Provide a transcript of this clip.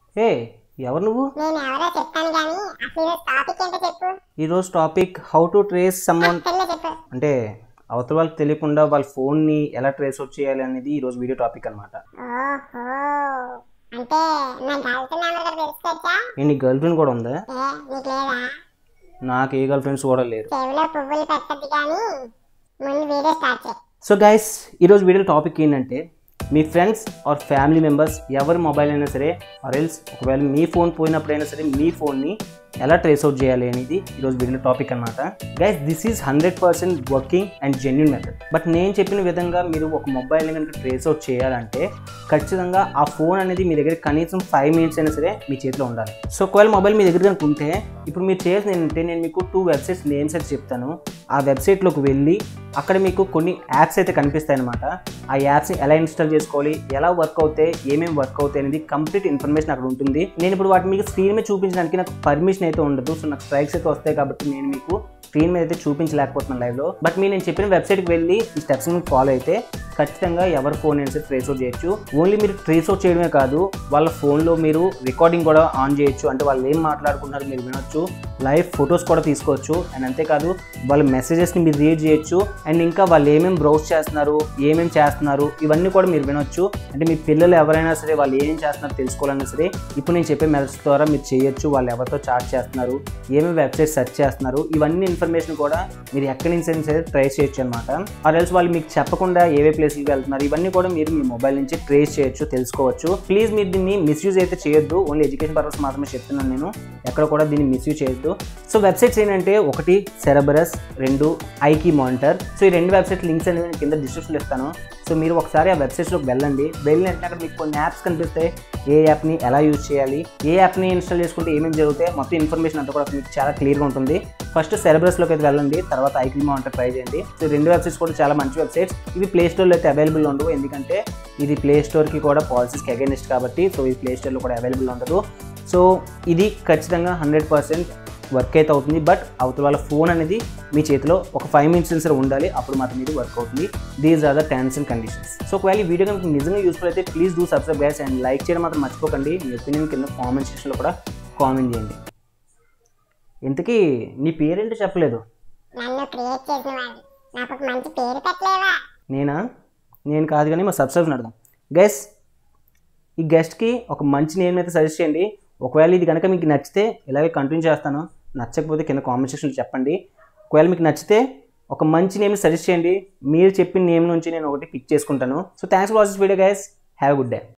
ఏ ఎవరు నువ్వు నేను ఎవరో చెప్తాను కానీ అసలు ఈరోజు టాపిక్ ఏంటో చెప్పు ఈరోజు topic how to trace someone తెల్ల చెప్పు అంటే అవతల వాళ్ళకి తెలియకుండా వాళ్ళ ఫోన్ని ఎలా ట్రేస్ అవుట్ చేయాలి అనేది ఈరోజు వీడియో టాపిక్ అనమాట ఓహో అంటే నా గర్ల్ఫ్రెండ్ నెంబర్ తెలుసుకోవచ్చా నీ గర్ల్ ఫ్రెండ్ కూడా ఉందా ఏ నీకు లేదా నాకు ఏ గర్ల్ ఫ్రెండ్స్ కూడా లేరు చెవిలో పువ్వులు పెట్టద్దు కానీ ముందు వీడియో స్టార్ట్ చేయి సో గైస్ ఈరోజు వీడియో టాపిక్ ఏంటంటే మీ ఫ్రెండ్స్ ఆర్ ఫ్యామిలీ మెంబర్స్ ఎవరి మొబైల్ అయినా సరే ఆర్ ఎల్స్ ఒకవేళ మీ ఫోన్ పోయినప్పుడైనా సరే మీ ఫోన్ని ఎలా ట్రేస్ అవుట్ చేయాలి అనేది ఈరోజు వీడియో టాపిక్ అనమాట guys this is hundred percent working and genuine method but నేను చెప్పిన విధంగా మీరు ఒక మొబైల్ని కనుక ట్రేస్ అవుట్ చేయాలంటే ఖచ్చితంగా ఆ ఫోన్ అనేది మీ దగ్గర కనీసం ఫైవ్ మినిట్స్ అయినా సరే మీ చేతిలో ఉండాలి సో ఒకవేళ మొబైల్ మీ దగ్గర కనుక ఉంటే ఇప్పుడు మీరు చేసిన ఏంటంటే నేను మీకు టూ వెబ్సైట్స్ నేమ్స్ అయితే చెప్తాను ఆ వెబ్సైట్లోకి వెళ్ళి అక్కడ మీకు కొన్ని యాప్స్ అయితే కనిపిస్తాయి అనమాట ఆ యాప్స్ని ఎలా ఇన్స్టాల్ చేసుకోవాలి ఎలా వర్క్ అవుతాయి ఏమేమి వర్క్ అవుతాయి అనేది కంప్లీట్ ఇన్ఫర్మేషన్ అక్కడ ఉంటుంది నేను ఇప్పుడు వాటి మీకు స్క్రీన్ మీద చూపించడానికి నాకు పర్మిషన్ అయితే ఉండదు సో నాకు స్ట్రైక్స్ అయితే వస్తాయి కాబట్టి నేను మీకు స్క్రీన్ మీద అయితే చూపించలేకపోతున్నాను లైవ్లో బట్ మీరు నేను చెప్పిన వెబ్సైట్కి వెళ్ళి ఈ స్టెప్స్ ఫాలో అయితే ఖచ్చితంగా ఎవరి ఫోన్ అయినా సరే ట్రేస్ అవుట్ చేయొచ్చు ఓన్లీ మీరు ట్రేస్ అవుట్ చేయడమే కాదు వాళ్ళ ఫోన్లో మీరు రికార్డింగ్ కూడా ఆన్ చేయొచ్చు అంటే వాళ్ళు ఏం మాట్లాడుకున్నారు మీరు వినొచ్చు లైవ్ ఫొటోస్ కూడా తీసుకోవచ్చు అండ్ అంతేకాదు వాళ్ళ మెసేజెస్ని మీరు రీడ్ చేయొచ్చు అండ్ ఇంకా వాళ్ళు ఏమేమి బ్రౌజ్ చేస్తున్నారు ఏమేమి చేస్తున్నారు ఇవన్నీ కూడా మీరు వినొచ్చు అంటే మీ పిల్లలు ఎవరైనా సరే వాళ్ళు ఏం చేస్తున్నారు తెలుసుకోవాలన్నా సరే ఇప్పుడు నేను చెప్పే మెథడ్స్ ద్వారా మీరు చేయొచ్చు వాళ్ళు ఎవరితో చాట్ చేస్తున్నారు ఏమేమి వెబ్సైట్ సెర్చ్ చేస్తున్నారు ఇవన్నీ ఇన్ఫర్మేషన్ కూడా మీరు ఎక్కడి నుంచి అయినా సరే ట్రేస్ చేయొచ్చు అనమాట ఆర్ ఎల్స్ వాళ్ళు మీకు చెప్పకుండా ఏవే ప్లేస్కి వెళ్తున్నారు ఇవన్నీ కూడా మీరు మీ మొబైల్ నుంచి ట్రేస్ చేయొచ్చు తెలుసుకోవచ్చు ప్లీజ్ మీరు దీన్ని మిస్యూజ్ అయితే చేయొద్దు ఓన్లీ ఎడ్యుకేషన్ పర్పస్ మాత్రమే చెప్తున్నాను నేను ఎక్కడ కూడా దీన్ని మిస్యూజ్ చేయొద్దు సో వెబ్సైట్స్ ఏంటంటే ఒకటి సెరబరస్ రెండు ఐకీ మానిటర్ సో ఈ రెండు వెబ్సైట్ లింక్స్ అనేది నేను కింద డిస్క్రిప్షన్లో ఇస్తాను సో మీరు ఒకసారి ఆ వెబ్సైట్స్లోకి వెళ్ళండి వెళ్ళిన వెంటనే అక్కడ మీకు కొన్ని యాప్స్ కనిపిస్తాయి ఏ యాప్ని ఎలా యూజ్ చేయాలి ఏ యాప్ని ఇన్స్టాల్ చేసుకుంటే ఏమేమి జరుగుతాయి మొత్తం ఇన్ఫర్మేషన్ అంతా కూడా మీకు చాలా క్లియర్గా ఉంటుంది ఫస్ట్ సెరబ్రస్లోకి అయితే వెళ్ళండి తర్వాత ఐక్రీ మానిటర్ ట్రై చేయండి సో ఈ రెండు వెబ్సైట్స్ కూడా చాలా మంచి వెబ్సైట్స్ ఇవి ప్లే స్టోర్లో అయితే అవైలబుల్ ఉండవు ఎందుకంటే ఇది ప్లే స్టోర్కి కూడా పాలసీస్కి అగైనెస్ట్ కాబట్టి సో ఇది ప్లే స్టోర్లో కూడా అవైలబుల్ ఉండదు సో ఇది ఖచ్చితంగా హండ్రెడ్ పర్సెంట్ వర్క్ అయితే అవుతుంది బట్ అవతల వాళ్ళ ఫోన్ అనేది మీ చేతిలో ఒక ఫైవ్ మినిట్స్ సెన్సర్ ఉండాలి అప్పుడు మాత్రం ఇది వర్క్ అవుతుంది these are the terms and conditions so ఒకవేళ ఈ వీడియో కనుక నిజంగా యూస్ఫుల్ అయితే please do subscribe guys and like చేయడం మాత్రం మర్చిపోకండి మీ ఒపీనియన్ కింద కామెంట్ సెక్షన్లో కూడా కామెంట్ చేయండి ఇంతకీ నీ పేరేంటో చెప్పలేదు నన్ను క్రియేట్ చేసిన వాడిని నాకు ఒక మంచి పేరు పెట్టలేవా నేనా నేను కాదు కానీ మా సబ్స్క్రైబ్ అడదాం గెస్ ఈ గెస్ట్కి ఒక మంచి నేమ్ అయితే సజెస్ట్ చేయండి ఒకవేళ ఇది కనుక మీకు నచ్చితే ఇలాగే కంటిన్యూ చేస్తాను నచ్చకపోతే కింద కామెంట్ సెక్షన్లో చెప్పండి ఒకవేళ మీకు నచ్చితే ఒక మంచి నేమ్ సజెస్ట్ చేయండి మీరు చెప్పిన నేమ్ నుంచి నేను ఒకటి పిక్ చేసుకుంటాను so thanks for watching video guys have good day